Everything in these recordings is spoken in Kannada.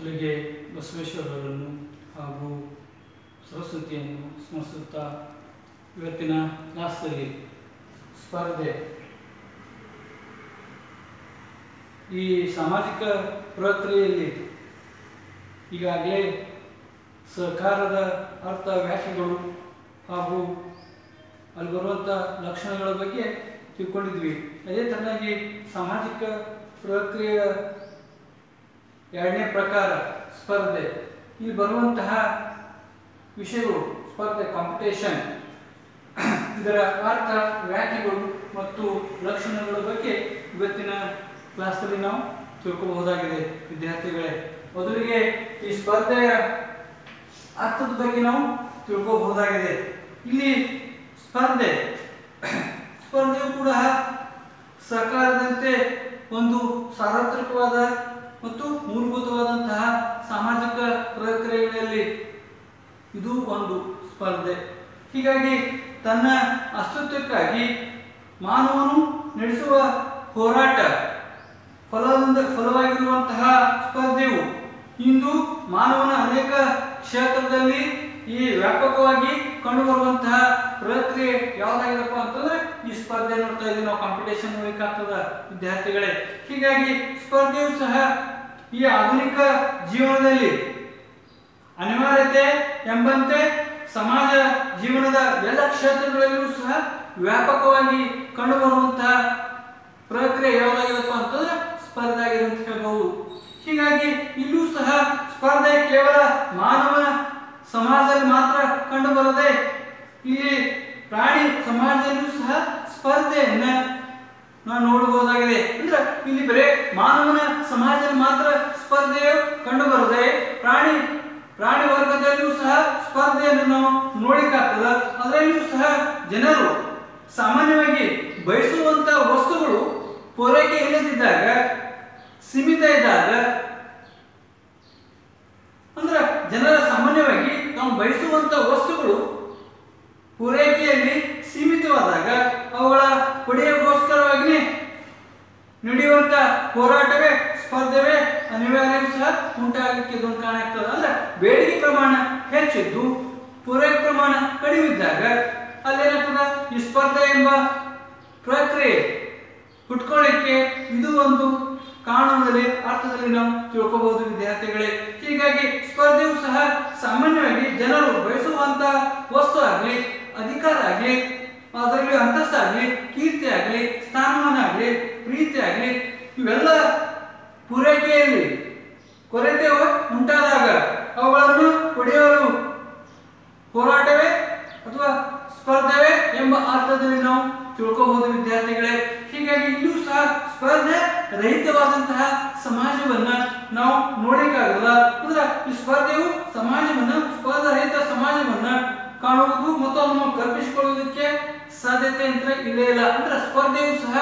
ಮೊದಲಿಗೆ ಬಸವೇಶ್ವರರನ್ನು ಹಾಗೂ ಸರಸ್ವತಿಯನ್ನು ಸ್ಮರಿಸುತ್ತಾ ಇವತ್ತಿನ ಕ್ಲಾಸಲ್ಲಿ ಸ್ಪರ್ಧೆ ಈ ಸಾಮಾಜಿಕ ಪ್ರಕ್ರಿಯೆಯಲ್ಲಿ ಈಗಾಗಲೇ ಸಹಕಾರದ ಅರ್ಥ ವ್ಯಾಖ್ಯೆಗಳು ಹಾಗೂ ಅಲ್ಲಿ ಬರುವಂಥ ಲಕ್ಷಣಗಳ ಬಗ್ಗೆ ತಿಳ್ಕೊಂಡಿದ್ವಿ ಅದೇ ಥರನಾಗಿ ಸಾಮಾಜಿಕ ಪ್ರಕ್ರಿಯೆಯ ಎರಡನೇ ಪ್ರಕಾರ ಸ್ಪರ್ಧೆ ಇಲ್ಲಿ ಬರುವಂತಹ ವಿಷಯಗಳು ಸ್ಪರ್ಧೆ ಕಾಂಪಿಟೇಷನ್ ಇದರ ಅರ್ಥ ವ್ಯಾಖ್ಯೆಗಳು ಮತ್ತು ಲಕ್ಷಣಗಳ ಬಗ್ಗೆ ಇವತ್ತಿನ ಕ್ಲಾಸಲ್ಲಿ ನಾವು ತಿಳ್ಕೋಬಹುದಾಗಿದೆ ವಿದ್ಯಾರ್ಥಿಗಳೇ ಮೊದಲಿಗೆ ಈ ಸ್ಪರ್ಧೆಯ ಅರ್ಥದ ಬಗ್ಗೆ ನಾವು ತಿಳ್ಕೋಬಹುದಾಗಿದೆ ಇಲ್ಲಿ ಸ್ಪರ್ಧೆ ಸ್ಪರ್ಧೆಯು ಕೂಡ ಸಹಕಾರದಂತೆ ಒಂದು ಸಾರ್ವತ್ರಿಕವಾದ ಮತ್ತು ಮೂಲಭೂತವಾದಂತಹ ಸಾಮಾಜಿಕ ಪ್ರಕ್ರಿಯೆಗಳಲ್ಲಿ ಇದು ಒಂದು ಸ್ಪರ್ಧೆ ಹೀಗಾಗಿ ತನ್ನ ಅಸ್ತಿತ್ವಕ್ಕಾಗಿ ಮಾನವನು ನಡೆಸುವ ಹೋರಾಟ ಫಲದಿಂದ ಫಲವಾಗಿರುವಂತಹ ಸ್ಪರ್ಧೆಯು ಇಂದು ಮಾನವನ ಅನೇಕ ಕ್ಷೇತ್ರದಲ್ಲಿ ಈ ವ್ಯಾಪಕವಾಗಿ ಕಂಡುಬರುವಂತಹ ಪ್ರಕ್ರಿಯೆ ಯಾವ್ದಾಗಿದಪ್ಪ ಅಂತಂದ್ರೆ ಈ ಸ್ಪರ್ಧೆ ನೋಡ್ತಾ ಇದ್ದೀವಿ ನಾವು ಕಾಂಪಿಟೇಷನ್ ನೋಡ್ಲಿಕ್ಕಾಗ್ತದ ವಿದ್ಯಾರ್ಥಿಗಳೇ ಹೀಗಾಗಿ ಸ್ಪರ್ಧೆಯು ಸಹ ಈ ಆಧುನಿಕ ಜೀವನದಲ್ಲಿ ಅನಿವಾರ್ಯತೆ ಎಂಬಂತೆ ಸಮಾಜ ಜೀವನದ ಎಲ್ಲ ಕ್ಷೇತ್ರಗಳಲ್ಲೂ ಸಹ ವ್ಯಾಪಕವಾಗಿ ಕಂಡುಬರುವಂತಹ ಪ್ರಕ್ರಿಯೆ ಯಾವುದಾಗಿದೆಪ್ಪ ಅಂತಂದ್ರೆ ಸ್ಪರ್ಧೆ ಆಗಿದೆ ಅಂತ ಹೇಳ್ಬಹುದು ಹೀಗಾಗಿ ಇಲ್ಲೂ ಸಹ ಸ್ಪರ್ಧೆ ಕೇವಲ ಮಾನವನ ಸಮಾಜದಲ್ಲಿ ಮಾತ್ರ ಕಂಡುಬರದೆ ಇಲ್ಲಿ ಪ್ರಾಣಿ ಸಮಾಜದಲ್ಲೂ ಸಹ ಸ್ಪರ್ಧೆಯನ್ನ ನಾವು ನೋಡಬಹುದಾಗಿದೆ ಅಂದ್ರೆ ಇಲ್ಲಿ ಬರೇ ಮಾನವನ ಸಮಾಜದಲ್ಲಿ ಮಾತ್ರ ಸ್ಪರ್ಧೆಯು ಕಂಡುಬರದೆ ಪ್ರಾಣಿ ಪ್ರಾಣಿ ವರ್ಗದಲ್ಲಿಯೂ ಸಹ ಸ್ಪರ್ಧೆಯನ್ನು ನಾವು ನೋಡಿಕಾಗ್ತದ ಅದರಲ್ಲಿಯೂ ಸಹ ಜನರು ಸಾಮಾನ್ಯವಾಗಿ ಬಯಸುವಂತ ವಸ್ತುಗಳು ಪೂರೈಕೆ ಇಲ್ಲದಿದ್ದಾಗ ಸೀಮಿತ ಇದ್ದಾಗ ಅಂದ್ರೆ ಜನರ ಸಾಮಾನ್ಯವಾಗಿ ನಾವು ಬಯಸುವಂತ ವಸ್ತುಗಳು ಪೂರೈಕೆಯಲ್ಲಿ ಸೀಮಿತವಾದಾಗ ಅವುಗಳ ಪಡೆಯೋಗೋಸ್ಕರವಾಗಿ ನಡೆಯುವಂತ ಹೋರಾಟವೇ ಸ್ಪರ್ಧೆವೇ ಅನಿವಾರ್ಯವೂ ಸಹ ಉಂಟಾಗಲಿಕ್ಕೆ ಇದೊಂದು ಕಾರಣ ಆಗ್ತದೆ ಅಂದ್ರೆ ಬೇಡಿಕೆ ಪ್ರಮಾಣ ಹೆಚ್ಚಿದ್ದು ಪೂರೈಕೆ ಪ್ರಮಾಣ ಕಡಿಮೆ ಇದ್ದಾಗ ಅಲ್ಲೇನಾಗ್ತದ ಈ ಸ್ಪರ್ಧೆ ಎಂಬ ಪ್ರಕ್ರಿಯೆ ಹುಟ್ಕೊಳ್ಳಿಕ್ಕೆ ಇದು ಒಂದು ಕಾರಣದಲ್ಲಿ ಅರ್ಥದಲ್ಲಿ ನಾವು ತಿಳ್ಕೋಬಹುದು ವಿದ್ಯಾರ್ಥಿಗಳೇ ಹೀಗಾಗಿ ಸ್ಪರ್ಧೆಯು ಸಹ ಸಾಮಾನ್ಯವಾಗಿ ಜನರು ಬಯಸುವಂತ ವಸ್ತು ಆಗಲಿ ಅಧಿಕಾರ ಆಗಲಿ ಅದರಲ್ಲಿ ಅಂತಸ್ತಾಗಲಿ ಕೀರ್ತಿ ಆಗಲಿ ಸ್ಥಾನಮಾನ ಆಗಲಿ ಪ್ರೀತಿ ಆಗಲಿ ಇವೆಲ್ಲ ಪೂರೈಕೆಯಲ್ಲಿ ಕೊರತೆ ಉಂಟಾದಾಗ ಅವುಗಳನ್ನು ಪಡೆಯಲು ಹೋರಾಟವೇ ಅಥವಾ ಸ್ಪರ್ಧೆವೇ ಎಂಬ ಅರ್ಥದಲ್ಲಿ ನಾವು ತಿಳ್ಕೋಬಹುದು ವಿದ್ಯಾರ್ಥಿಗಳೇ ಹೀಗಾಗಿ ಇಲ್ಲೂ ಸಹ ಸ್ಪರ್ಧೆ ರಹಿತವಾದಂತಹ ಸಮಾಜವನ್ನ ನಾವು ನೋಡಲಿಕ್ಕಾಗಲ್ಲ ಅಂದ್ರೆ ಈ ಸ್ಪರ್ಧೆಯು ಸಮಾಜವನ್ನ ಸ್ಪರ್ಧೆ ರಹಿತ ಸಮಾಜವನ್ನ ಕಾಣುವುದು ಮತ್ತು ಅದನ್ನು ಕಲ್ಪಿಸಿಕೊಳ್ಳುವುದಕ್ಕೆ ಸಾಧ್ಯತೆ ಅಂತ ಇಲ್ಲೇ ಇಲ್ಲ ಅಂದ್ರೆ ಸ್ಪರ್ಧೆಯು ಸಹ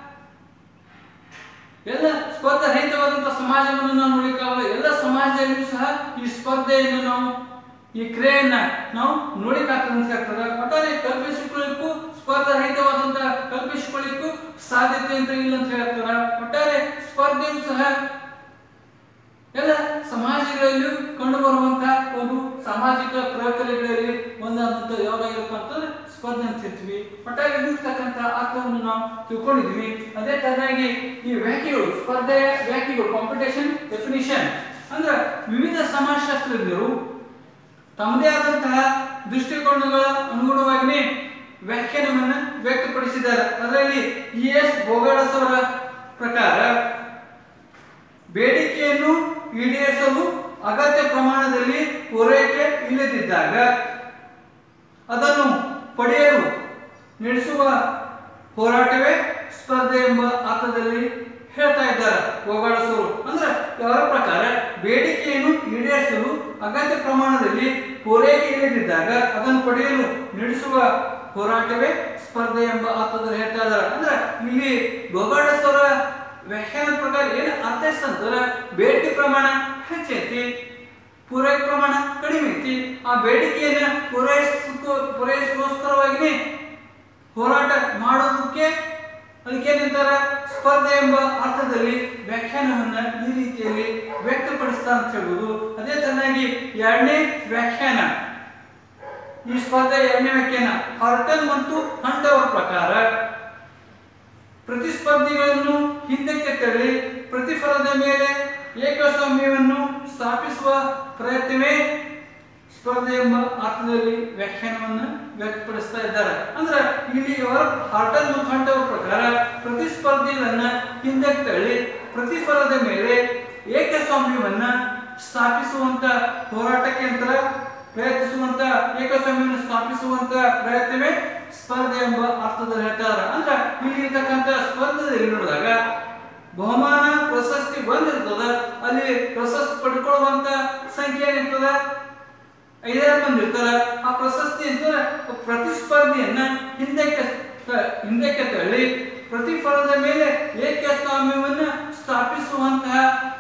ಎಲ್ಲ ಸ್ಪರ್ಧೆ ರಹಿತವಾದಂತಹ ಸಮಾಜವನ್ನು ನಾವು ನೋಡಲಿಕ್ಕಾಗಲ್ಲ ಎಲ್ಲ ಸಮಾಜದಲ್ಲಿಯೂ ಸಹ ಈ ಸ್ಪರ್ಧೆಯನ್ನು ನಾವು ಈ ಕ್ರಿಯೆಯನ್ನ ನಾವು ನೋಡಿಕಾಗ್ತದೆ ಒಟ್ಟಾರೆ ಕಲ್ಪಿಸಿಕೊಳ್ಳಿಕ್ಕೂ ಸ್ಪರ್ಧೆ ರಹಿತವಾದಂತ ಕಲ್ಪಿಸಿಕೊಳ್ಳಿಕ್ಕೂ ಸಾಧ್ಯತೆ ಅಂತ ಇಲ್ಲ ಅಂತ ಹೇಳ್ತಾರ ಒಟ್ಟಾರೆ ಸ್ಪರ್ಧೆಯು ಸಹ ಎಲ್ಲ ಸಮಾಜಗಳಲ್ಲಿಯೂ ಕಂಡು ಬರುವಂತ ಒಂದು ಸಾಮಾಜಿಕ ಪ್ರಕ್ರಿಯೆಗಳಲ್ಲಿ ಒಂದಾದಂತ ಯಾವ್ದಾಗಿರಪ್ಪ ಅಂತಂದ್ರೆ ಸ್ಪರ್ಧೆ ಅಂತ ಹೇಳ್ತೀವಿ ಒಟ್ಟಾರೆ ಇಲ್ಲಿರ್ತಕ್ಕಂಥ ಅರ್ಥವನ್ನು ನಾವು ತಿಳ್ಕೊಂಡಿದ್ವಿ ಅದೇ ತರನಾಗಿ ಈ ವ್ಯಾಖ್ಯೆಗಳು ಸ್ಪರ್ಧೆಯ ವ್ಯಾಖ್ಯೆಗಳು ಕಾಂಪಿಟೇಷನ್ ಡೆಫಿನಿಷನ್ ಅಂದ್ರೆ ವಿವಿಧ ಸಮಾಜಶಾಸ್ತ್ರಜ್ಞರು ತಮ್ಮದೇ ಆದಂತಹ ದೃಷ್ಟಿಕೋನಗಳ ಅನುಗುಣವಾಗಿ ವ್ಯಾಖ್ಯಾನವನ್ನು ವ್ಯಕ್ತಪಡಿಸಿದ್ದಾರೆ ಅದರಲ್ಲಿ ಇ ಎಸ್ ಬೋಗಾಡಸ್ ಅವರ ಪ್ರಕಾರ ಬೇಡಿಕೆಯನ್ನು ಈಡೇರಿಸಲು ಅಗತ್ಯ ಪ್ರಮಾಣದಲ್ಲಿ ಪೂರೈಕೆ ಇಲ್ಲದಿದ್ದಾಗ ಅದನ್ನು ಪಡೆಯಲು ನಡೆಸುವ ಹೋರಾಟವೇ ಸ್ಪರ್ಧೆ ಎಂಬ ಅರ್ಥದಲ್ಲಿ ಹೇಳ್ತಾ ಇದ್ದಾರೆ ಗೋಗಾಡಸರು ಅಂದ್ರೆ ಅವರ ಪ್ರಕಾರ ಬೇಡಿಕೆಯನ್ನು ಈಡೇರಿಸಲು ಅಗತ್ಯ ಪ್ರಮಾಣದಲ್ಲಿ ಪೂರೈಕೆ ಇಲ್ಲದಿದ್ದಾಗ ಅದನ್ನು ಪಡೆಯಲು ನಡೆಸುವ ಹೋರಾಟವೇ ಸ್ಪರ್ಧೆ ಎಂಬ ಅರ್ಥದಲ್ಲಿ ಹೇಳ್ತಾ ಇದ್ದಾರೆ ಅಂದ್ರೆ ಇಲ್ಲಿ ಗೋಗಾಡಸರ ವ್ಯಾಖ್ಯಾನ ಪ್ರಕಾರ ಏನು ಅರ್ಥ ಅಂತಂದ್ರೆ ಬೇಡಿಕೆ ಪ್ರಮಾಣ ಹೆಚ್ಚೈತಿ ಪೂರೈಕೆ ಪ್ರಮಾಣ ಕಡಿಮೆ ಐತಿ ಆ ಬೇಡಿಕೆಯನ್ನ ಪೂರೈಸಕ್ಕೂ ಪೂರೈಸೋಸ್ಕರವಾಗಿ ಹೋರಾಟ ಮಾಡೋದಕ್ಕೆ ಅದಕ್ಕೆ ಏನಂತಾರ ಸ್ಪರ್ಧೆ ಎಂಬ ಅರ್ಥದಲ್ಲಿ ವ್ಯಾಖ್ಯಾನವನ್ನ ಈ ರೀತಿಯಲ್ಲಿ ವ್ಯಕ್ತಪಡಿಸ್ತಾ ಅಂತ ಹೇಳ್ಬೋದು ಅದೇ ತರನಾಗಿ ಎರಡನೇ ವ್ಯಾಖ್ಯಾನ ಈ ಸ್ಪರ್ಧೆ ಎರಡನೇ ವ್ಯಾಖ್ಯಾನ ಹಾರ್ಟನ್ ಮತ್ತು ಹಂಟ್ ಅವರ ಪ್ರಕಾರ ಪ್ರತಿಸ್ಪರ್ಧಿಗಳನ್ನು ಹಿಂದಕ್ಕೆ ತಳ್ಳಿ ಪ್ರತಿಫಲದ ಮೇಲೆ ಏಕಸ್ವಾಮ್ಯವನ್ನು ಸ್ಥಾಪಿಸುವ ಪ್ರಯತ್ನವೇ ಸ್ಪರ್ಧೆ ಎಂಬ ಅರ್ಥದಲ್ಲಿ ವ್ಯಾಖ್ಯಾನವನ್ನು ವ್ಯಕ್ತಪಡಿಸ್ತಾ ಇದ್ದಾರೆ ಅಂದ್ರೆ ಇಲ್ಲಿ ಅವರ ಹಾರ್ಟನ್ ಮತ್ತು ಹಂಟ್ ಅವರ ಪ್ರಕಾರ ಪ್ರತಿಸ್ಪರ್ಧಿಗಳನ್ನ ಹಿಂದಕ್ಕೆ ತಳ್ಳಿ ಪ್ರತಿಫಲದ ಮೇಲೆ ಏಕಸ್ವಾಮ್ಯವನ್ನ ಸ್ಥಾಪಿಸುವಂತ ಹೋರಾಟಕ್ಕೆ ಅಂತ ಪ್ರಯತ್ನಿಸುವಂತ ಏಕಸ್ವಾಮ್ಯವನ್ನು ಸ್ಥಾಪಿಸುವಂತ ಪ್ರಯತ್ನವೇ ಸ್ಪರ್ಧೆ ಎಂಬ ಅರ್ಥದಲ್ಲಿ ಹೇಳ್ತಾರೆ ಅಂದ್ರೆ ಇಲ್ಲಿ ಇರ್ತಕ್ಕಂಥ ಸ್ಪರ್ಧೆಯಲ್ಲಿ ನೋಡಿದಾಗ ಬಹುಮಾನ ಪ್ರಶಸ್ತಿ ಬಂದಿರ್ತದ ಅಲ್ಲಿ ಪ್ರಶಸ್ತಿ ಪಡ್ಕೊಳ್ಳುವಂತ ಸಂಖ್ಯೆ ಏನಿರ್ತದ ಐದಾರು ಮಂದಿ ಇರ್ತಾರ ಆ ಪ್ರಶಸ್ತಿ ಅಂತ ಪ್ರತಿಸ್ಪರ್ಧಿಯನ್ನ ಹಿಂದಕ್ಕೆ ತ- ಹಿಂದಕ್ಕೆ ತಳ್ಳಿ ಪ್ರತಿಫಲದ ಮೇಲೆ ಏಕಸ್ವಾಮ್ಯವನ್ನ ಸ್ಥಾಪಿಸುವಂತಹ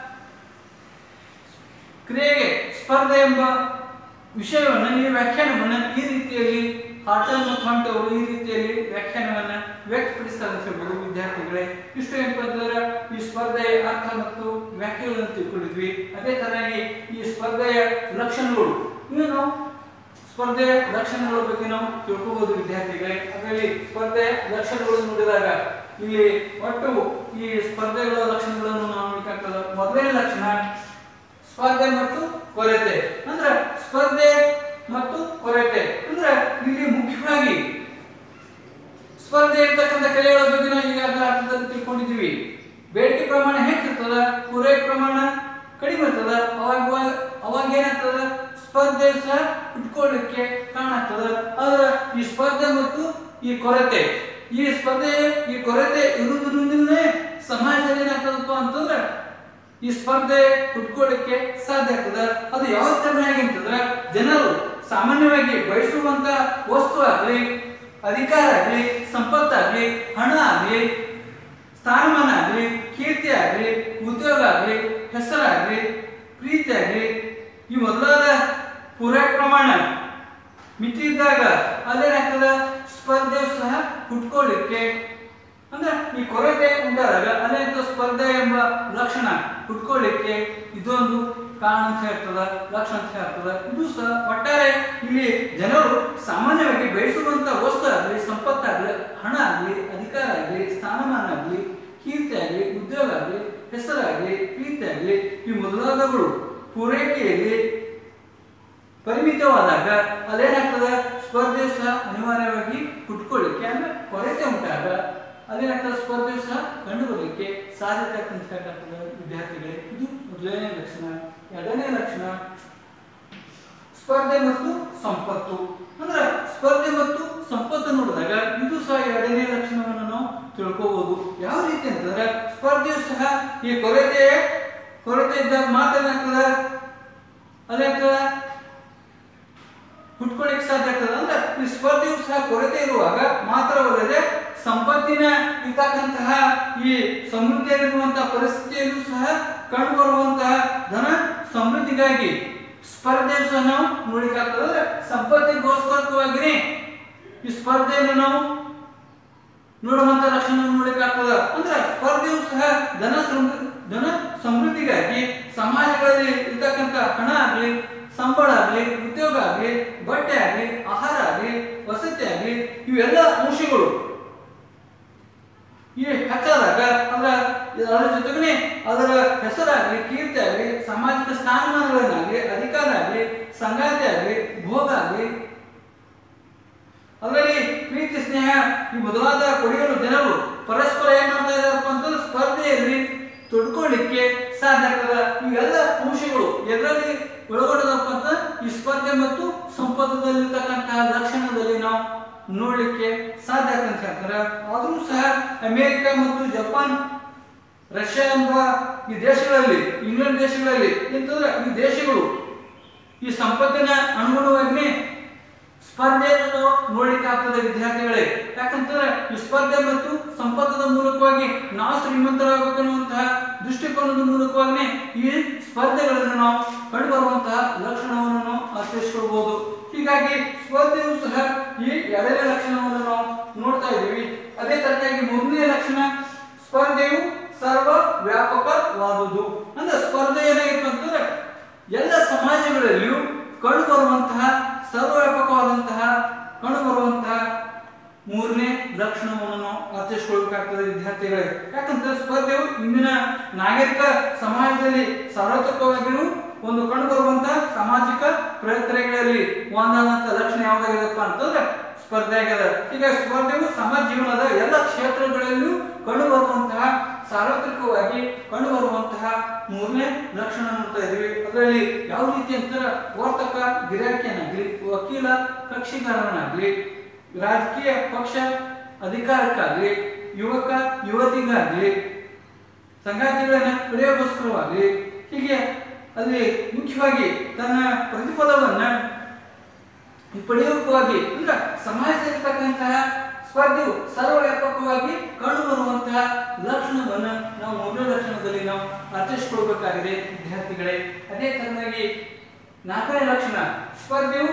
ಕ್ರಿಯೆಗೆ ಸ್ಪರ್ಧೆ ಎಂಬ ವಿಷಯವನ್ನ ಈ ವ್ಯಾಖ್ಯಾನವನ್ನ ಈ ರೀತಿಯಲ್ಲಿ ಹಾಟಲ್ ಮತ್ತು ಹಂಟ್ ಅವರು ಈ ರೀತಿಯಲ್ಲಿ ವ್ಯಾಖ್ಯಾನವನ್ನ ವ್ಯಕ್ತಪಡಿಸ್ತಾರೆ ಅಂತ ಹೇಳ್ಬೋದು ವಿದ್ಯಾರ್ಥಿಗಳೇ ಇಷ್ಟು ಏನಪ್ಪ ಅಂತಂದ್ರೆ ಈ ಸ್ಪರ್ಧೆಯ ಅರ್ಥ ಮತ್ತು ವ್ಯಾಖ್ಯೆಗಳನ್ನು ತಿಳ್ಕೊಂಡಿದ್ವಿ ಅದೇ ತರನಾಗಿ ಈ ಸ್ಪರ್ಧೆಯ ಲಕ್ಷಣಗಳು ಇನ್ನು ನಾವು ಸ್ಪರ್ಧೆಯ ಲಕ್ಷಣಗಳ ಬಗ್ಗೆ ನಾವು ತಿಳ್ಕೋಬಹುದು ವಿದ್ಯಾರ್ಥಿಗಳೇ ಅದರಲ್ಲಿ ಸ್ಪರ್ಧೆಯ ಲಕ್ಷಣಗಳು ನೋಡಿದಾಗ ಇಲ್ಲಿ ಒಟ್ಟು ಈ ಸ್ಪರ್ಧೆಗಳ ಲಕ್ಷಣಗಳನ್ನು ನಾವು ನೋಡಬೇಕಾಗ್ತದೆ ಮೊದಲನೇ ಲಕ್ಷಣ ಸ್ಪರ್ಧೆ ಮತ್ತು ಕೊರತೆ ಅಂದ್ರೆ ಸ್ಪರ್ಧೆ ಮತ್ತು ಕೊರತೆ ಅಂದ್ರೆ ಇಲ್ಲಿ ಮುಖ್ಯವಾಗಿ ಸ್ಪರ್ಧೆ ಇರ್ತಕ್ಕಂಥ ಕಲೆಗಳ ಬಗ್ಗೆ ನಾವು ಈಗಾಗಲೇ ಅರ್ಥದಲ್ಲಿ ತಿಳ್ಕೊಂಡಿದ್ದೀವಿ ಬೇಡಿಕೆ ಪ್ರಮಾಣ ಹೆಚ್ಚಿರ್ತದ ಪೂರೈಕೆ ಪ್ರಮಾಣ ಕಡಿಮೆ ಇರ್ತದ ಅವಾಗ ಅವಾಗ- ಅವಾಗ ಏನಾಗ್ತದ ಸ್ಪರ್ಧೆ ಸಹ ಇಟ್ಕೊಳ್ಳಿಕ್ಕೆ ಕಾರಣ ಆಗ್ತದ ಆದ್ರೆ ಈ ಸ್ಪರ್ಧೆ ಮತ್ತು ಈ ಕೊರತೆ ಈ ಸ್ಪರ್ಧೆ ಈ ಕೊರತೆ ಇರುವುದರಿಂದಲೇ ಸಮಾಜದಲ್ಲಿ ಏನಾಗ್ತದಪ್ಪ ಅಂತಂದ್ರೆ ಈ ಸ್ಪರ್ಧೆ ಹುಟ್ಕೊಳ್ಳಿಕ್ಕೆ ಸಾಧ್ಯ ಆಗ್ತದ ಅದು ಯಾವ ತರನಾಗಿ ಅಂತಂದ್ರೆ ಜನರು ಸಾಮಾನ್ಯವಾಗಿ ಬಯಸುವಂತ ವಸ್ತು ಆಗ್ಲಿ ಅಧಿಕಾರ ಆಗ್ಲಿ ಸಂಪತ್ತಾಗ್ಲಿ ಹಣ ಆಗ್ಲಿ ಸ್ಥಾನಮಾನ ಆಗ್ಲಿ ಕೀರ್ತಿ ಆಗ್ಲಿ ಉದ್ಯೋಗ ಆಗ್ಲಿ ಹೆಸರಾಗ್ಲಿ ಪ್ರೀತಿ ಆಗ್ಲಿ ಈ ಮೊದಲಾದ ಪೂರೈಕೆ ಪ್ರಮಾಣ ಮಿತಿ ಇದ್ದಾಗ ಅಲ್ಲೇನಾಗ್ತದ ಸ್ಪರ್ಧೆ ಸಹ ಹುಟ್ಕೊಳ್ಳಿಕ್ಕೆ ಅಂದ್ರೆ ಈ ಕೊರತೆ ಉಂಟಾದಾಗ ಅನೇಕ ಸ್ಪರ್ಧೆ ಎಂಬ ಲಕ್ಷಣ ಹುಟ್ಕೊಳ್ಳಿಕ್ಕೆ ಇದೊಂದು ಕಾರಣ ಅಂತ ಹೇಳ್ತದ ಲಕ್ಷಣ ಅಂತ ಹೇಳ್ತದ ಇದು ಸಹ ಒಟ್ಟಾರೆ ಇಲ್ಲಿ ಜನರು ಸಾಮಾನ್ಯವಾಗಿ ಬಯಸುವಂತ ವಸ್ತು ಆಗಲಿ ಸಂಪತ್ತಾಗ್ಲಿ ಹಣ ಆಗಲಿ ಅಧಿಕಾರ ಆಗಲಿ ಸ್ಥಾನಮಾನ ಆಗಲಿ ಕೀರ್ತಿ ಆಗಲಿ ಉದ್ಯೋಗ ಆಗಲಿ ಹೆಸರಾಗಲಿ ಪ್ರೀತಿ ಆಗಲಿ ಈ ಮೊದಲಾದವುಗಳು ಪೂರೈಕೆಯಲ್ಲಿ ಪರಿಮಿತವಾದಾಗ ಅದೇನಾಗ್ತದ ಸ್ಪರ್ಧೆ ಸಹ ಅನಿವಾರ್ಯವಾಗಿ ಹುಟ್ಕೊಳ್ಳಿಕ್ಕೆ ಅಂದ್ರೆ ಕೊರತೆ ಉಂಟಾಗ ಅದೇನಾಗ್ತದೆ ಸ್ಪರ್ಧೆ ಸಹ ಕಂಡುಬರಲಿಕ್ಕೆ ಸಾಧ್ಯತೆ ಅಂತ ಹೇಳ್ತಕ್ಕಂಥ ವಿದ್ಯಾರ್ಥಿಗಳೇ ಇದು ಮೊದಲನೇ ಲಕ್ಷಣ ಎರಡನೇ ಲಕ್ಷಣ ಸ್ಪರ್ಧೆ ಮತ್ತು ಸಂಪತ್ತು ಅಂದ್ರೆ ಸ್ಪರ್ಧೆ ಮತ್ತು ಸಂಪತ್ತು ನೋಡಿದಾಗ ಇದು ಸಹ ಎರಡನೇ ಲಕ್ಷಣವನ್ನು ನಾವು ತಿಳ್ಕೋಬಹುದು ಯಾವ ರೀತಿ ಅಂತಂದ್ರೆ ಸ್ಪರ್ಧೆಯು ಸಹ ಈ ಕೊರತೆ ಕೊರತೆ ಇದ್ದಾಗ ಮಾತ್ರ ಏನಾಗ್ತದ ಅದೇನಾಗ್ತದ ಹುಟ್ಕೊಳ್ಳಿಕ್ಕೆ ಸಾಧ್ಯ ಆಗ್ತದೆ ಅಂದ್ರೆ ಈ ಸ್ಪರ್ಧೆಯು ಸಹ ಕೊರತೆ ಇರುವಾಗ ಮಾತ್ರವಲ್ಲದೆ ಸಂಪತ್ತಿನ ಇರ್ತಕ್ಕಂತಹ ಈ ಸಮೃದ್ಧಿಯಲ್ಲಿರುವಂತಹ ಪರಿಸ್ಥಿತಿಯಲ್ಲೂ ಸಹ ಕಂಡುಬರುವಂತಹ ಧನ ಸಮೃದ್ಧಿಗಾಗಿ ಸ್ಪರ್ಧೆ ಸಹ ನಾವು ನೋಡಿಕಾಗ್ತದೆ ಅಂದ್ರೆ ಸಂಪತ್ತಿಗೋಸ್ಕರವಾಗಿನೇ ಈ ಸ್ಪರ್ಧೆಯನ್ನು ನಾವು ನೋಡುವಂತ ಲಕ್ಷಣ ನೋಡಲಿಕ್ಕಾಗ್ತದ ಅಂದ್ರೆ ಸ್ಪರ್ಧೆಯು ಸಹ ಧನ ಸಮೃ- ಧನ ಸಮೃದ್ಧಿಗಾಗಿ ಸಮಾಜಗಳಲ್ಲಿ ಇರ್ತಕ್ಕಂಥ ಹಣ ಆಗ್ಲಿ ಸಂಬಳ ಆಗ್ಲಿ ಉದ್ಯೋಗ ಆಗ್ಲಿ ಬಟ್ಟೆ ಆಗ್ಲಿ ಆಹಾರ ಆಗ್ಲಿ ವಸತಿ ಆಗ್ಲಿ ಇವೆಲ್ಲ ಅಂಶಗಳು ಈ ಹೆಚ್ಚಾದಾಗ ಅದರ ಅದರ ಜೊತೆಗನೆ ಅದರ ಹೆಸರಾಗ್ಲಿ ಕೀರ್ತಿ ಆಗ್ಲಿ ಸಾಮಾಜಿಕ ಸ್ಥಾನಮಾನಗಳನ್ನಾಗ್ಲಿ ಅಧಿಕಾರ ಆಗ್ಲಿ ಸಂಗಾತಿ ಆಗ್ಲಿ ಭೋಗ ಆಗ್ಲಿ ಅದರಲ್ಲಿ ಪ್ರೀತಿ ಸ್ನೇಹ ಈ ಮೊದಲಾದ ಕೊಡುಗೆಗಳು ಜನರು ಪರಸ್ಪರ ಏನ್ ಮಾಡ್ತಾ ಇದಾರಪ್ಪ ಅಂತಂದ್ರೆ ಸ್ಪರ್ಧೆಯಲ್ಲಿ ತೊಡ್ಕೊಳ್ಳಿಕ್ಕೆ ಸಾಧ್ಯ ಆಗ್ತದ ಇವೆಲ್ಲ ಅಂಶಗಳು ಎದರಲ್ಲಿ ಒಳಗೊಂಡದಪ್ಪ ಅಂತ ಈ ಸ್ಪರ್ಧೆ ಮತ್ತು ಸಂಪರ್ಕದಲ್ಲಿರ್ತಕ್ಕಂತಹ ಲಕ್ಷಣದಲ್ಲಿ ನಾವು ನೋಡ್ಲಿಕ್ಕೆ ಸಾಧ್ಯ ಆಗ್ತದೆ ಅಂತ ಹೇಳ್ತಾರೆ ಆದ್ರೂ ಸಹ ಅಮೆರಿಕ ಮತ್ತು ಜಪಾನ್ ರಷ್ಯಾ ಎಂಬ ಈ ದೇಶಗಳಲ್ಲಿ ಇಂಗ್ಲೆಂಡ್ ದೇಶಗಳಲ್ಲಿ ಎಂತಂದ್ರೆ ಈ ದೇಶಗಳು ಈ ಸಂಪತ್ತಿನ ಅನುಗುಣವಾಗಿ ಸ್ಪರ್ಧೆಯನ್ನು ನಾವು ನೋಡ್ಲಿಕ್ಕೆ ಆಗ್ತದೆ ವಿದ್ಯಾರ್ಥಿಗಳೇ ಯಾಕಂತಂದ್ರೆ ಈ ಸ್ಪರ್ಧೆ ಮತ್ತು ಸಂಪತ್ತದ ಮೂಲಕವಾಗಿ ನಾವು ಶ್ರೀಮಂತರಾಗಬೇಕನ್ನುವಂತಹ ದೃಷ್ಟಿಕೋನದ ಮೂಲಕವಾಗಿ ಈ ಸ್ಪರ್ಧೆಗಳನ್ನು ನಾವು ಕಂಡುಬರುವಂತಹ ಲಕ್ಷಣವನ್ನು ನಾವು ಅರ್ಥೈಸ್ಕೊಳ್ಬಹುದು ಹೀಗಾಗಿ ಸ್ಪರ್ಧೆಯು ಸಹ ಈ ಎರಡನೇ ಲಕ್ಷಣವನ್ನು ನಾವು ನೋಡ್ತಾ ಇದ್ದೀವಿ ಅದೇ ತರಕಾಗಿ ಮೂರನೇ ಲಕ್ಷಣ ಸ್ಪರ್ಧೆಯು ಸರ್ವ ವ್ಯಾಪಕವಾದುದು ಅಂದ್ರೆ ಸ್ಪರ್ಧೆ ಏನಾಗಿತ್ತು ಅಂತಂದ್ರೆ ಎಲ್ಲ ಸಮಾಜಗಳಲ್ಲಿಯೂ ಕಂಡುಬರುವಂತಹ ಸರ್ವವ್ಯಾಪಕವಾದಂತಹ ಕಂಡುಬರುವಂತಹ ಮೂರನೇ ಲಕ್ಷಣವನ್ನು ನಾವು ಅರ್ಥೈಸಿಕೊಳ್ಬೇಕಾಗ್ತದೆ ವಿದ್ಯಾರ್ಥಿಗಳೇ ಯಾಕಂದ್ರೆ ಸ್ಪರ್ಧೆಯು ಇಂದಿನ ನಾಗರಿಕ ಸಮಾಜದಲ್ಲಿ ಸಾರ್ವತ್ರಿಕವಾಗಿಯೂ ಒಂದು ಕಂಡುಬರುವಂತಹ ಸಾಮಾಜಿಕ ಪ್ರಕ್ರಿಯೆಗಳಲ್ಲಿ ಒಂದಾದಂತ ಲಕ್ಷಣ ಯಾವ್ದಾಗಿದೆಪ್ಪ ಅಂತಂದ್ರೆ ಸ್ಪರ್ಧೆ ಆಗ್ಯದ ಈಗ ಸ್ಪರ್ಧೆಯು ಸಮಾಜ ಜೀವನದ ಎಲ್ಲ ಕ್ಷೇತ್ರಗಳಲ್ಲಿಯೂ ಕಂಡುಬರುವಂತಹ ಸಾರ್ವತ್ರಿಕವಾಗಿ ಕಂಡುಬರುವಂತಹ ಮೂರನೇ ಲಕ್ಷಣ ನೋಡ್ತಾ ಇದೀವಿ ಅದರಲ್ಲಿ ಯಾವ ರೀತಿ ಅಂತಾರೆ ವರ್ತಕ ಗಿರಾಕಿಯನ್ನಾಗ್ಲಿ ವಕೀಲ ಕಕ್ಷಿಗಾರನಾಗ್ಲಿ ರಾಜಕೀಯ ಪಕ್ಷ ಅಧಿಕಾರಕ್ಕಾಗ್ಲಿ ಯುವಕ ಯುವತಿಗಾಗ್ಲಿ ಸಂಗಾತಿಗಳನ್ನ ಪಡೆಯೋಗೋಸ್ಕರವಾಗಲಿ ಹೀಗೆ ಅಲ್ಲಿ ಮುಖ್ಯವಾಗಿ ತನ್ನ ಪ್ರತಿಫಲವನ್ನ ಪಡೆಯೋಕ್ಕಾಗಿ ಅಂದ್ರೆ ಸಮಾಜದಲ್ಲಿರ್ತಕ್ಕಂತಹ ಸ್ಪರ್ಧೆಯು ಸರ್ವವ್ಯಾಪಕವಾಗಿ ಕಂಡುಬರುವಂತಹ ಲಕ್ಷಣವನ್ನ ನಾವು ಮೊದಲ ಲಕ್ಷಣದಲ್ಲಿ ನಾವು ಅರ್ಥೈಸಿಕೊಳ್ಬೇಕಾಗಿದೆ ವಿದ್ಯಾರ್ಥಿಗಳೇ ಅದೇ ತರನಾಗಿ ನಾಲ್ಕನೇ ಲಕ್ಷಣ ಸ್ಪರ್ಧೆಯು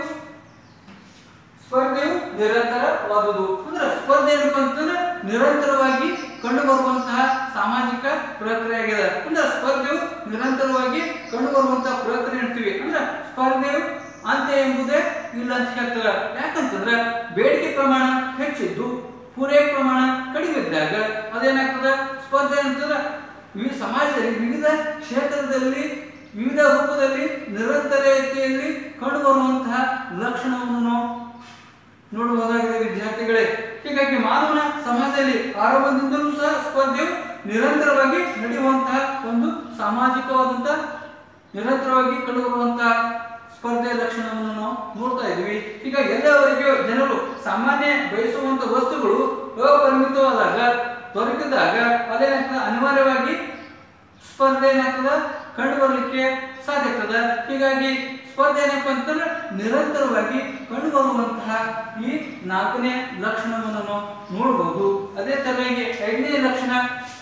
ಸ್ಪರ್ಧೆಯು ನಿರಂತರವಾದುದು ಅಂದ್ರೆ ಸ್ಪರ್ಧೆ ಏನಪ್ಪ ಅಂತಂದ್ರೆ ನಿರಂತರವಾಗಿ ಕಂಡುಬರುವಂತಹ ಸಾಮಾಜಿಕ ಪ್ರಕ್ರಿಯೆ ಆಗಿದೆ ಅಂದ್ರೆ ಸ್ಪರ್ಧೆಯು ನಿರಂತರವಾಗಿ ಕಂಡುಬರುವಂತಹ ಪ್ರಕ್ರಿಯೆ ಅಂತೀವಿ ಅಂದ್ರೆ ಸ್ಪರ್ಧೆಯು ಅಂತ್ಯ ಎಂಬುದೇ ಇಲ್ಲ ಅಂತ ಹೇಳ್ತಾರೆ ಯಾಕಂತಂದ್ರೆ ಬೇಡಿಕೆ ಪ್ರಮಾಣ ಹೆಚ್ಚಿದ್ದು ಪೂರೈಕೆ ಪ್ರಮಾಣ ಕಡಿಮೆ ಇದ್ದಾಗ ಅದೇನಾಗ್ತದೆ ಸ್ಪರ್ಧೆ ಅಂತಂದ್ರೆ ವಿವಿಧ ಸಮಾಜದಲ್ಲಿ ವಿವಿಧ ಕ್ಷೇತ್ರದಲ್ಲಿ ವಿವಿಧ ರೂಪದಲ್ಲಿ ನಿರಂತರತೆಯಲ್ಲಿ ಕಂಡುಬರುವಂತಹ ಲಕ್ಷಣವನ್ನು ನಾವು ನೋಡಬಹುದಾಗಿದೆ ವಿದ್ಯಾರ್ಥಿಗಳೇ ಹೀಗಾಗಿ ಮಾನವನ ಸಮಾಜದಲ್ಲಿ ಆರಂಭದಿಂದಲೂ ಸಹ ಸ್ಪರ್ಧೆಯು ನಿರಂತರವಾಗಿ ನಡೆಯುವಂತಹ ಒಂದು ಸಾಮಾಜಿಕವಾದಂತಹ ನಿರಂತರವಾಗಿ ಕಂಡುಬರುವಂತಹ ಸ್ಪರ್ಧೆಯ ಲಕ್ಷಣವನ್ನು ನಾವು ನೋಡ್ತಾ ಇದ್ದೀವಿ ಈಗ ಎಲ್ಲವರಿಗೂ ಜನರು ಸಾಮಾನ್ಯ ಬಯಸುವಂತ ವಸ್ತುಗಳು ಅಪರಿಮಿತವಾದಾಗ ದೊರಕಿದಾಗ ಅದೇನಾಗ್ತದೆ ಅನಿವಾರ್ಯವಾಗಿ ಸ್ಪರ್ಧೆ ಏನಾಗ್ತದ ಕಂಡು ಬರಲಿಕ್ಕೆ ಸಾಧ್ಯ ಆಗ್ತದ ಹೀಗಾಗಿ ಸ್ಪರ್ಧೆ ಏನಪ್ಪ ಅಂತಂದ್ರೆ ನಿರಂತರವಾಗಿ ಕಂಡು ಬರುವಂತಹ ಈ ನಾಲ್ಕನೇ ಲಕ್ಷಣವನ್ನು ನಾವು ನೋಡಬಹುದು ಅದೇ ತರನಾಗಿ ಐದನೇ ಲಕ್ಷಣ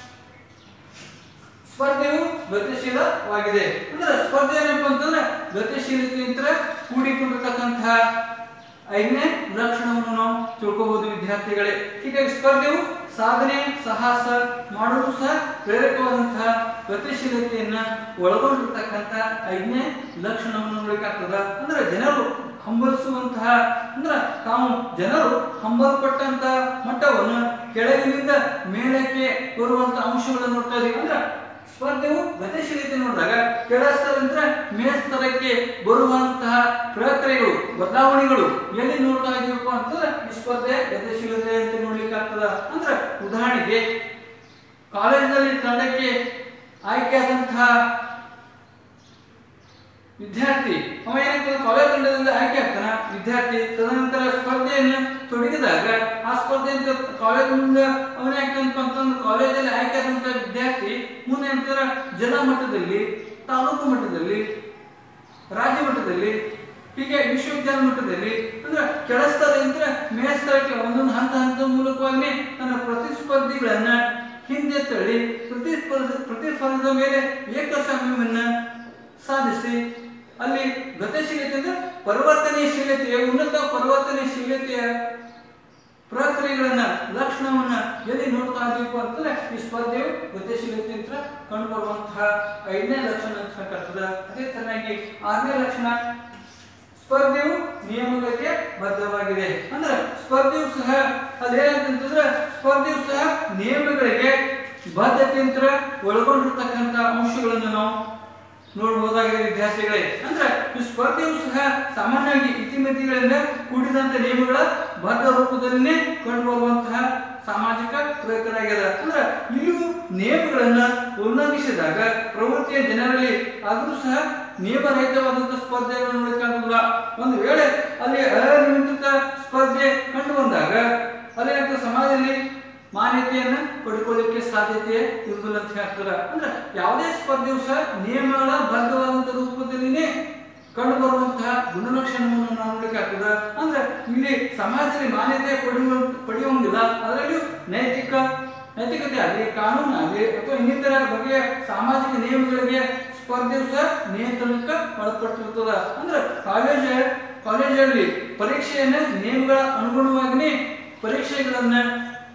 ಸ್ಪರ್ಧೆಯು ಗತಿಶೀಲವಾಗಿದೆ ಅಂದ್ರೆ ಸ್ಪರ್ಧೆ ಏನಪ್ಪ ಅಂತಂದ್ರೆ ಗತಿಶೀಲತೆಯಿಂದ ಕೂಡಿಕೊಂಡಿರ್ತಕ್ಕಂತಹ ಐದನೇ ಲಕ್ಷಣವನ್ನು ನಾವು ತಿಳ್ಕೋಬಹುದು ವಿದ್ಯಾರ್ಥಿಗಳೇ ಹೀಗಾಗಿ ಸ್ಪರ್ಧೆಯು ಸಾಧನೆ ಸಾಹಸ ಮಾಡಲು ಸಹ ಪ್ರೇರಕವಾದಂತಹ ಗತಿಶೀಲತೆಯನ್ನ ಒಳಗೊಂಡಿರ್ತಕ್ಕಂಥ ಐದನೇ ಲಕ್ಷಣವನ್ನು ನೋಡಲಿಕ್ಕಾಗ್ತದ ಅಂದ್ರೆ ಜನರು ಹಂಬಲಿಸುವಂತಹ ಅಂದ್ರೆ ತಾವು ಜನರು ಹಂಬಲ್ಪಟ್ಟಂತಹ ಮಟ್ಟವನ್ನು ಕೆಳಗಿನಿಂದ ಮೇಲಕ್ಕೆ ಬರುವಂತ ಅಂಶಗಳನ್ನು ನೋಡ್ತಾ ಇದೀವಿ ಅಂದ್ರೆ ಸ್ಪರ್ಧೆಯು ಗತಿಶೀಲತೆ ನೋಡಿದಾಗ ಕೆಳ ಸ್ತರದಿಂದ ಮೇಲ್ಸ್ತರಕ್ಕೆ ಬರುವಂತಹ ಪ್ರಕ್ರಿಯೆಗಳು ಬದಲಾವಣೆಗಳು ಎಲ್ಲಿ ನೋಡ್ತಾ ಇದೀವಪ್ಪ ಅಂತಂದ್ರೆ ಈ ಸ್ಪರ್ಧೆ ಗತಿಶೀಲತೆ ಅಂತ ನೋಡ್ಲಿಕ್ಕೆ ಆಗ್ತದ ಅಂದ್ರೆ ಉದಾಹರಣೆಗೆ ಕಾಲೇಜಿನಲ್ಲಿ ತಂಡಕ್ಕೆ ಆಯ್ಕೆಯಾದಂತಹ ವಿದ್ಯಾರ್ಥಿ ಅವ ಏನಾಗ್ತಾನೆ ಕಾಲೇಜ್ ತಂಡದಿಂದ ಆಯ್ಕೆ ಆಗ್ತಾನ ವಿದ್ಯಾರ್ಥಿ ತದನಂತರ ಸ್ಪರ್ಧೆಯನ್ನು ತೊಡಗಿದಾಗ ಆ ಸ್ಪರ್ಧೆಯಿಂದ ಕಾಲೇಜ್ ಮುಂದೆ ಅವನೇಗ್ತಾನಪ್ಪ ಅಂತಂದ್ರೆ ಕಾಲೇಜಲ್ಲಿ ಆಯ್ಕೆ ಆದಂತ ವಿದ್ಯಾರ್ಥಿ ಮುಂದೆ ಏನಂತಾರ ಜಿಲ್ಲಾ ಮಟ್ಟದಲ್ಲಿ ತಾಲೂಕು ಮಟ್ಟದಲ್ಲಿ ರಾಜ್ಯ ಮಟ್ಟದಲ್ಲಿ ಹೀಗೆ ವಿಶ್ವವಿದ್ಯಾಲಯ ಮಟ್ಟದಲ್ಲಿ ಅಂದ್ರೆ ಕೆಳ ಸ್ತರದಿಂದ ಮೇಲ್ ಸ್ತರಕ್ಕೆ ಒಂದೊಂದು ಹಂತ ಹಂತ ಮೂಲಕವಾಗಿ ತನ್ನ ಪ್ರತಿಸ್ಪರ್ಧಿಗಳನ್ನ ಹಿಂದೆ ತಳ್ಳಿ ಪ್ರತಿಸ್ಪರ್ಧ ಪ್ರತಿಸ್ಪರ್ಧದ ಮೇಲೆ ಏಕಸ್ವಾಮ್ಯವನ್ನ ಸಾಧಿಸಿ ಅಲ್ಲಿ ಗತಿಶೀಲತೆ ಅಂದ್ರೆ ಪರಿವರ್ತನಶೀಲತೆಯ ಉನ್ನತ ಪರಿವರ್ತನಶೀಲತೆಯ ಪ್ರಕ್ರಿಯೆಗಳನ್ನ ಲಕ್ಷಣವನ್ನ ಎಲ್ಲಿ ನೋಡ್ತಾ ಇದೀವಪ್ಪ ಅಂತಂದ್ರೆ ಈ ಸ್ಪರ್ಧೆಯು ಗತಿಶೀಲತೆ ಅಂತ ಕಂಡುಬರುವಂತಹ ಐದನೇ ಲಕ್ಷಣ ಅಂತ ಹೇಳ್ತದ ಅದೇ ತರನಾಗಿ ಆರನೇ ಲಕ್ಷಣ ಸ್ಪರ್ಧೆಯು ನಿಯಮಗಳಿಗೆ ಬದ್ಧವಾಗಿದೆ ಅಂದ್ರೆ ಸ್ಪರ್ಧೆಯು ಸಹ ಅದೇನಂತಂದ್ರೆ ಸ್ಪರ್ಧೆಯು ಸಹ ನಿಯಮಗಳಿಗೆ ಬದ್ಧತೆಯಿಂದ ಒಳಗೊಂಡಿರ್ತಕ್ಕಂಥ ಅಂಶಗಳನ್ನು ನಾವು ನೋಡಬಹುದಾಗಿದೆ ವಿದ್ಯಾರ್ಥಿಗಳೇ ಅಂದ್ರೆ ಈ ಸ್ಪರ್ಧೆಯು ಸಹ ಸಾಮಾನ್ಯವಾಗಿ ಇತಿಮಿತಿಗಳಿಂದ ಕೂಡಿದಂತ ನಿಯಮಗಳ ಬದ್ಧ ರೂಪದಲ್ಲಿನೇ ಕಂಡುಬರುವಂತಹ ಸಾಮಾಜಿಕ ಪ್ರಕ್ರಿಯೆಯಾಗಿದೆ ಅಂದ್ರೆ ಇಲ್ಲಿಯೂ ನಿಯಮಗಳನ್ನ ಉಲ್ಲಂಘಿಸಿದಾಗ ಪ್ರವೃತ್ತಿಯ ಜನರಲ್ಲಿ ಆದರೂ ಸಹ ನಿಯಮರಹಿತವಾದಂತಹ ಸ್ಪರ್ಧೆಗಳನ್ನು ನೋಡಲಿಕ್ಕಾಗುದಿಲ್ಲ ಒಂದು ವೇಳೆ ಅಲ್ಲಿ ಅನಿಯಂತ್ರಿತ ಸ್ಪರ್ಧೆ ಕಂಡು ಬಂದಾಗ ಅಲ್ಲಿ ಏನಾಗ್ತದೆ ಸಮಾಜದಲ್ಲಿ ಮಾನ್ಯತೆಯನ್ನ ಪಡ್ಕೊಳ್ಳಿಕ್ಕೆ ಸಾಧ್ಯತೆ ಇರುವುದಿಲ್ಲ ಅಂತ ಹೇಳ್ತಾರೆ ಅಂದ್ರೆ ಯಾವುದೇ ಸ್ಪರ್ಧೆಯು ಸಹ ನಿಯಮಗಳ ಬದ್ಧವಾದಂತಹ ರೂಪದಲ್ಲಿನೇ ಕಂಡು ಬರುವಂತಹ ಗುಣಲಕ್ಷಣವನ್ನು ನಾವು ನೋಡ್ಲಿಕ್ಕೆ ಆಗ್ತದ ಅಂದ್ರೆ ಇಲ್ಲಿ ಸಮಾಜದಲ್ಲಿ ಮಾನ್ಯತೆ ಪಡೆಯುವ ಪಡೆಯುವಂಗಿಲ್ಲ ಅದರಲ್ಲಿಯೂ ನೈತಿಕ ನೈತಿಕತೆ ಆಗಲಿ ಕಾನೂನು ಆಗಲಿ ಅಥವಾ ಇನ್ನಿತರ ಬಗೆಯ ಸಾಮಾಜಿಕ ನಿಯಮಗಳಿಗೆ ಸ್ಪರ್ಧೆಯು ಸಹ ನಿಯಂತ್ರಣಕ್ಕೆ ಒಳಪಟ್ಟಿರ್ತದ ಅಂದ್ರೆ ಕಾಲೇಜ್ ಕಾಲೇಜಲ್ಲಿ ಪರೀಕ್ಷೆಯನ್ನ ನಿಯಮಗಳ ಅನುಗುಣವಾಗಿನೇ ಪರೀಕ್ಷೆಗಳನ್ನ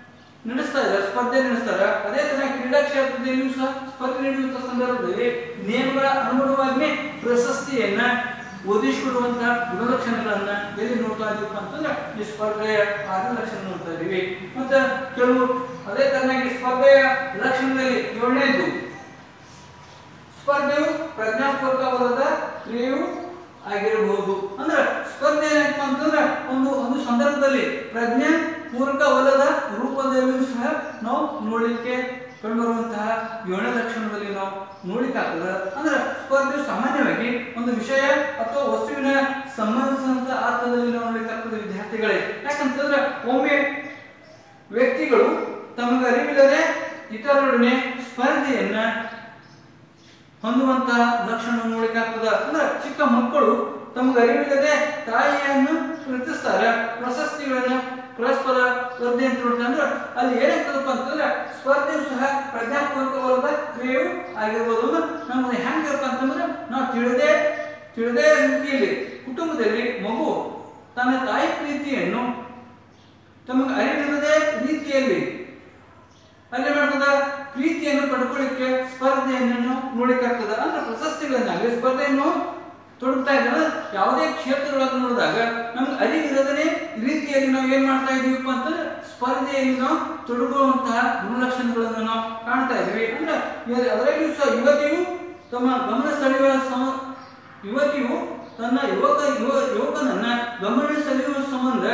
ನಡೆಸ್ತಾ ಇದ್ದಾರೆ ಸ್ಪರ್ಧೆ ನಡೆಸ್ತಾರೆ ಅದೇ ತರ ಕ್ರೀಡಾ ಕ್ಷೇತ್ರದಲ್ಲಿಯೂ ಸಹ ಸ್ಪರ್ಧೆ ನಡೆಯುವಂತ ಸಂದರ್ಭದಲ್ಲಿ ನಿಯಮಗಳ ಅನುಗುಣವಾಗಿ ಪ್ರಶಸ್ತಿಯನ್ನ ಒದಗಿಸಿಕೊಡುವಂತಹ ಗುಣಲಕ್ಷಣಗಳನ್ನ ಎಲ್ಲಿ ನೋಡ್ತಾ ಇದೀವಪ್ಪ ಅಂತಂದ್ರೆ ಈ ಸ್ಪರ್ಧೆಯ ಆರು ಲಕ್ಷಣ ನೋಡ್ತಾ ಇದೀವಿ ಮತ್ತೆ ಕೆಲವು ಅದೇ ತರನಾಗಿ ಸ್ಪರ್ಧೆಯ ಲಕ್ಷಣದಲ್ಲಿ ಏಳನೇದು ಸ್ಪರ್ಧೆಯು ಪ್ರಜ್ಞಾಪೂರ್ವಕವಾದ ಕ್ರಿಯೆಯು ಆಗಿರಬಹುದು ಅಂದ್ರೆ ಸ್ಪರ್ಧೆ ಏನಪ್ಪ ಅಂತಂದ್ರೆ ಒಂದು ಒಂದು ಸಂದರ್ಭದಲ್ಲಿ ಪ್ರಜ್ಞೆ ಪೂರ್ವಕವಲ್ಲದ ರೂಪದಲ್ಲಿಯೂ ಸಹ ನಾವು ನೋಡ್ಲಿಕ್ಕೆ ಕಂಡುಬರುವಂತಹ ಏಳನೇ ಲಕ್ಷಣದಲ್ಲಿ ನಾವು ನೋಡ್ಲಿಕ್ಕಾಗ್ತದೆ ಅಂದ್ರೆ ಸ್ಪರ್ಧೆಯು ಸಾಮಾನ್ಯವಾಗಿ ಒಂದು ವಿಷಯ ಅಥವಾ ವಸ್ತುವಿನ ಸಂಬಂಧಿಸಿದಂತ ಅರ್ಥದಲ್ಲಿ ನಾವು ನೋಡ್ಲಿಕ್ಕಾಗ್ತದೆ ವಿದ್ಯಾರ್ಥಿಗಳೇ ಯಾಕಂತಂದ್ರೆ ಒಮ್ಮೆ ವ್ಯಕ್ತಿಗಳು ತಮಗೆ ಅರಿವಿಲ್ಲದೆ ಇತರರೊಡನೆ ಸ್ಪರ್ಧೆಯನ್ನ ಹೊಂದುವಂತಹ ಲಕ್ಷಣ ನೋಡಲಿಕ್ಕಾಗ್ತದ ಅಂದ್ರೆ ಚಿಕ್ಕ ಮಕ್ಕಳು ತಮಗೆ ಅರಿವಿಲ್ಲದೆ ತಾಯಿಯನ್ನು ಪ್ರೀತಿಸ್ತಾರೆ ಪ್ರಶಸ್ತಿಗಳನ್ನ ಪರಸ್ಪರ ಸ್ಪರ್ಧೆ ಅಂತ ನೋಡ್ತಾರೆ ಅಂದ್ರೆ ಅಲ್ಲಿ ಏನಾಗ್ತದಪ್ಪ ಅಂತಂದ್ರೆ ಸ್ಪರ್ಧೆಯು ಸಹ ಪ್ರಜ್ಞಾಪೂರ್ವಕವಾದ ಕ್ರಿಯೆಯು ಆಗಿರ್ಬೋದು ಅಂದ್ರೆ ನಮ್ಗೆ ಹೆಂಗಿರಪ್ಪ ಅಂತಂದ್ರೆ ನಾವು ತಿಳಿದೇ ತಿಳಿದೇ ರೀತಿಯಲ್ಲಿ ಕುಟುಂಬದಲ್ಲಿ ಮಗು ತನ್ನ ತಾಯಿ ಪ್ರೀತಿಯನ್ನು ತಮಗೆ ಅರಿವಿಲ್ಲದೆ ರೀತಿಯಲ್ಲಿ ಅಲ್ಲಿ ಮಾಡ್ತದ ಪ್ರೀತಿಯನ್ನು ಪಡ್ಕೊಳ್ಳಿಕ್ಕೆ ಸ್ಪರ್ಧೆಯನ್ನು ನಾವು ನೋಡ್ಲಿಕ್ಕಾಗ್ತದ ಅಂದ್ರೆ ಪ್ರಶಸ್ತಿಗಳನ್ನಾಗಲಿ ಸ್ಪರ್ಧೆಯನ್ನು ತೊಡಗ್ತಾ ಇದ್ದಾರೆ ಯಾವುದೇ ಕ್ಷೇತ್ರಗಳನ್ನು ನೋಡಿದಾಗ ನಮ್ಗೆ ಅರಿವಿರದೇ ರೀತಿಯಲ್ಲಿ ನಾವು ಏನ್ ಮಾಡ್ತಾ ಇದೀವಪ್ಪ ಅಂತಂದ್ರೆ ಸ್ಪರ್ಧೆಯಲ್ಲಿ ನಾವು ತೊಡಗುವಂತಹ ಗುಣಲಕ್ಷಣಗಳನ್ನು ನಾವು ಕಾಣ್ತಾ ಇದೀವಿ ಅಂದ್ರೆ ಇವ- ಅದರಲ್ಲಿಯೂ ಸಹ ಯುವತಿಯು ತಮ್ಮ ಗಮನ ಸೆಳೆಯುವ ಸಮ ಯುವತಿಯು ತನ್ನ ಯುವಕ ಯುವ ಯುವಕನನ್ನ ಗಮನ ಸೆಳೆಯುವ ಸಂಬಂಧ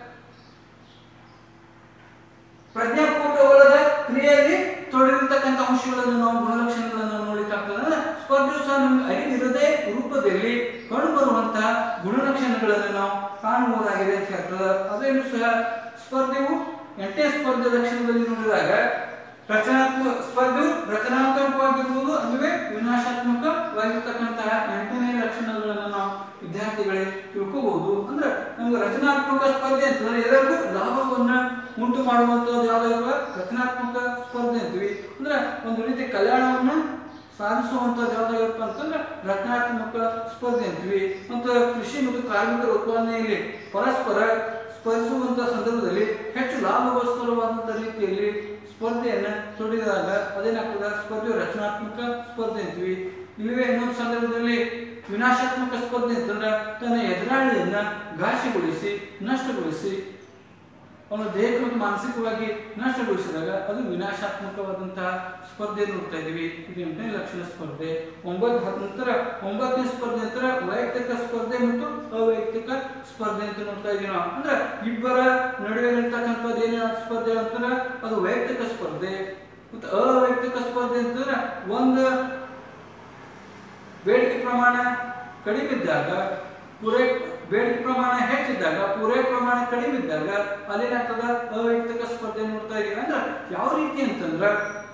ಪ್ರಜ್ಞಾಪೂರ್ವಕವಲ್ಲದ ಕ್ರಿಯೆಯಲ್ಲಿ ತೊಡಗಿರ್ತಕ್ಕಂಥ ಅಂಶಗಳನ್ನು ನಾವು ಗುಣಲಕ್ಷಣಗಳನ್ನು ನೋಡಲಿಕ್ಕಾಗ್ತದೆ ಅಂದ್ರೆ ಸ್ಪರ್ಧೆಯು ಸಹ ನಮ್ಗೆ ಅರಿವಿರದೆ ರೂಪದಲ್ಲಿ ಕಂಡುಬರುವಂತಹ ಗುಣಲಕ್ಷಣಗಳನ್ನು ನಾವು ಕಾಣಬಹುದಾಗಿದೆ ಅಂತ ಹೇಳ್ತದೆ ಅದರಲ್ಲೂ ಸಹ ಸ್ಪರ್ಧೆಯು ಎಂಟನೇ ಸ್ಪರ್ಧೆ ಲಕ್ಷಣದಲ್ಲಿ ನೋಡಿದಾಗ ರಚನಾತ್ಮಕ ಸ್ಪರ್ಧೆಯು ರಚನಾತ್ಮಕವಾಗಿರುವುದು ಅಲ್ಲವೇ ವಿನಾಶಾತ್ಮಕವಾಗಿರ್ತಕ್ಕಂತಹ ಎಂಟನೇ ಲಕ್ಷಣಗಳನ್ನು ನಾವು ವಿದ್ಯಾರ್ಥಿಗಳೇ ತಿಳ್ಕೋಬಹುದು ಅಂದ್ರೆ ನಮ್ಗೆ ರಚನಾತ್ಮಕ ಸ್ಪರ್ಧೆ ಅಂತಂದ್ರೆ ಎಲ್ಲರಿಗೂ ಲಾಭವನ್ನ ಉಂಟು ಮಾಡುವಂತದ್ದು ಯಾವ್ದಾದ್ರು ರಚನಾತ್ಮಕ ಸ್ಪರ್ಧೆ ಅಂತೀವಿ ಅಂದ್ರೆ ಒಂದು ರೀತಿ ಕಲ್ಯಾಣವನ್ನ ಸಾಧಿಸುವಂತದ್ದು ಯಾವ್ದಾಗಪ್ಪ ಅಂತಂದ್ರೆ ರಚನಾತ್ಮಕ ಸ್ಪರ್ಧೆ ಅಂತೀವಿ ಮತ್ತು ಕೃಷಿ ಮತ್ತು ಕಾರ್ಮಿಕರ ಉತ್ಪಾದನೆಯಲ್ಲಿ ಪರಸ್ಪರ ಸ್ಪರ್ಧಿಸುವಂತ ಸಂದರ್ಭದಲ್ಲಿ ಹೆಚ್ಚು ಲಾಭಗೋಸ್ಕರವಾದಂತ ರೀತಿಯಲ್ಲಿ ಸ್ಪರ್ಧೆಯನ್ನ ತೊಡಗಿದಾಗ ಅದೇನಾಗ್ತದೆ ಸ್ಪರ್ಧೆ ರಚನಾತ್ಮಕ ಸ್ಪರ್ಧೆ ಅಂತೀವಿ ಇಲ್ಲವೇ ಇನ್ನೊಂದು ಸಂದರ್ಭದಲ್ಲಿ ವಿನಾಶಾತ್ಮಕ ಸ್ಪರ್ಧೆ ಅಂತಂದ್ರೆ ತನ್ನ ಎದುರಾಳಿಯನ್ನ ಘಾಸಿಗೊಳಿಸಿ ನಷ್ಟಗೊಳಿಸಿ ಅವನ ದೈಹಿಕ ಮತ್ತು ಮಾನಸಿಕವಾಗಿ ನಷ್ಟಗೊಳಿಸಿದಾಗ ಅದು ವಿನಾಶಾತ್ಮಕವಾದಂತಹ ಸ್ಪರ್ಧೆ ನೋಡ್ತಾ ಇದೀವಿ ಇದು ಎಂಟನೇ ಲಕ್ಷಣ ಸ್ಪರ್ಧೆ ಒಂಬತ್ತು ಹತ್ತು ನಂತರ ಒಂಬತ್ತನೇ ಸ್ಪರ್ಧೆ ನಂತರ ವೈಯಕ್ತಿಕ ಸ್ಪರ್ಧೆ ಮತ್ತು ಅವೈಯಕ್ತಿಕ ಸ್ಪರ್ಧೆ ಅಂತ ನೋಡ್ತಾ ಇದೀವಿ ನಾವು ಅಂದ್ರೆ ಇಬ್ಬರ ನಡುವೆ ಇರ್ತಕ್ಕಂಥದ್ದು ಏನೇ ಸ್ಪರ್ಧೆ ಅಂತಂದ್ರೆ ಅದು ವೈಯಕ್ತಿಕ ಸ್ಪರ್ಧೆ ಮತ್ತು ಅವೈಯಕ್ತಿಕ ಸ್ಪರ್ಧೆ ಅಂತಂದ್ರೆ ಒಂದು ಬೇಡಿಕೆ ಪ್ರಮಾಣ ಕಡಿಮೆ ಇದ್ದಾಗ ಪೂರೈ ಬೇಡಿಕೆ ಪ್ರಮಾಣ ಹೆಚ್ಚಿದ್ದಾಗ ಪೂರೈ ಪ್ರಮಾಣ ಕಡಿಮೆ ಇದ್ದಾಗ ಅಲ್ಲೇನಾಗ್ತದ ಅವೈಯಕ್ತಿಕ ಸ್ಪರ್ಧೆ ನೋಡ್ತಾ ಇದೀವಿ ಅಂದ್ರೆ ಯಾವ ರೀತಿ ಅಂತಂದ್ರ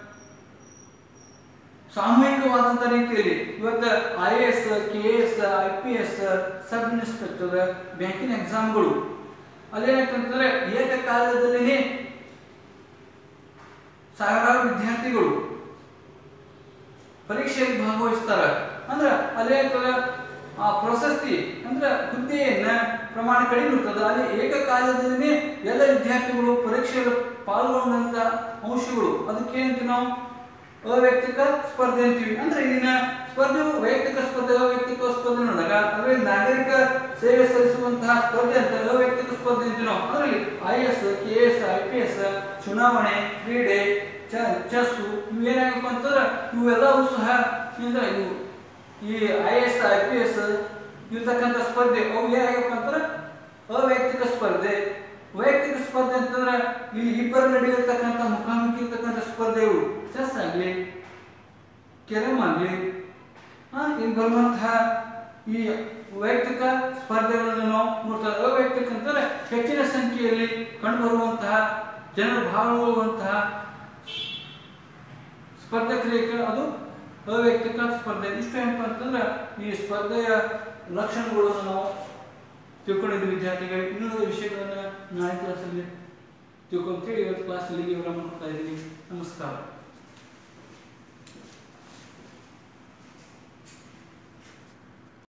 ಸಾಮೂಹಿಕವಾದಂತ ರೀತಿಯಲ್ಲಿ ಇವತ್ತು I A S K S I P S sub inspector ಬ್ಯಾಂಕಿನ ಎಕ್ಸಾಮ್ಗಳು ಅಲ್ಲೇನಾಗ್ತಂತಂದ್ರೆ ಏಕಕಾಲದಲ್ಲಿನೇ ಸಾವಿರಾರು ವಿದ್ಯಾರ್ಥಿಗಳು ಪರೀಕ್ಷೆಯಲ್ಲಿ ಭಾಗವಹಿಸ್ತಾರ ಅಂದ್ರ ಅಲ್ಲೇ ಆಗ್ತದ ಆ ಪ್ರಶಸ್ತಿ ಅಂದ್ರ ಹುದ್ದೆಯನ್ನ ಪ್ರಮಾಣ ಕಡಿಮೆ ಇರ್ತದ ಅಲ್ಲಿ ಏಕಕಾಲದಲ್ಲಿ ಎಲ್ಲ ವಿದ್ಯಾರ್ಥಿಗಳು ಪರೀಕ್ಷೆಯಲ್ಲಿ ಪಾಲ್ಗೊಂಡಂತ ಅಂಶಗಳು ಅದಕ್ಕೆ ಏನಂತೀವಿ ನಾವು ಅವೈಯಕ್ತಿಕ ಸ್ಪರ್ಧೆ ಅಂತೀವಿ ಅಂದ್ರೆ ಇಲ್ಲಿನ ಸ್ಪರ್ಧೆಯು ವೈಯಕ್ತಿಕ ಸ್ಪರ್ಧೆ ಅವೈಯಕ್ತಿಕ ಸ್ಪರ್ಧೆ ನೋಡಿದಾಗ ಅದರಲ್ಲಿ ನಾಗರಿಕ ಸೇವೆ ಸಲ್ಲಿಸುವಂತಹ ಸ್ಪರ್ಧೆ ಅಂತ ಅವೈಯಕ್ತಿಕ ಸ್ಪರ್ಧೆ ಅಂತೀವಿ ನಾವು ಅದರಲ್ಲಿ I S K S I P S ಚುನಾವಣೆ ಕ್ರೀಡೆ ಚ ಚೆಸ್ಸು ಇವೇನಾಗಪ್ಪ ಅಂತಂದ್ರೆ ಇವೆಲ್ಲವೂ ಸಹ ಇಂದ ಇವು ಈ I S I P S ಇರ್ತಕ್ಕಂಥ ಸ್ಪರ್ಧೆ ಅವು ಏನಾಗಪ್ಪ ಅಂತಂದ್ರೆ ಅವೈಯಕ್ತಿಕ ಸ್ಪರ್ಧೆ ವೈಯಕ್ತಿಕ ಸ್ಪರ್ಧೆ ಅಂತಂದ್ರೆ ಇಲ್ಲಿ ಇಬ್ಬರ ನಡುವೆ ಇರ್ತಕ್ಕಂಥ ಮುಖಾಮುಖಿ ಇರ್ತಕ್ಕಂಥ ಸ್ಪರ್ಧೆಗಳು ಚೆಸ್ ಆಗಲಿ ಕೆರಮ್ ಆಗಲಿ ಇಲ್ಲಿ ಬರುವಂತಹ ಈ ವೈಯಕ್ತಿಕ ಸ್ಪರ್ಧೆಗಳನ್ನು ನಾವು ನೋಡ್ತಾ ಇದ್ದೇವೆ. ಅವೈಯಕ್ತಿಕ ಅಂತಂದ್ರೆ ಹೆಚ್ಚಿನ ಸಂಖ್ಯೆಯಲ್ಲಿ ಕಂಡುಬರುವಂತಹ ಜನರು ಭಾಗವಹಿಸುವಂತಹ ಸ್ಪರ್ಧೆ ಕ್ರಿಯೆಗೆ ಅದು ಅವೈಯಕ್ತಿಕ ಸ್ಪರ್ಧೆ ಇಷ್ಟು ಏನಪ್ಪ ಅಂತಂದ್ರೆ ಈ ಸ್ಪರ್ಧೆಯ ಲಕ್ಷಣಗಳನ್ನು ನಾವು ತಿಳ್ಕೊಂಡಿದ್ದ ವಿದ್ಯಾರ್ಥಿಗಳು ಇನ್ನುಳಿದ ವಿಷಯಗಳನ್ನು ನಾಳೆ ಕ್ಲಾಸಲ್ಲಿ ತಿಳ್ಕೊಂತೀವಿ ಇವತ್ತು ಕ್ಲಾಸಲ್ಲಿ ವಿವರ ಮಾಡ್ತಾ ಇದ್ದೀವಿ ನಮಸ್ಕಾರ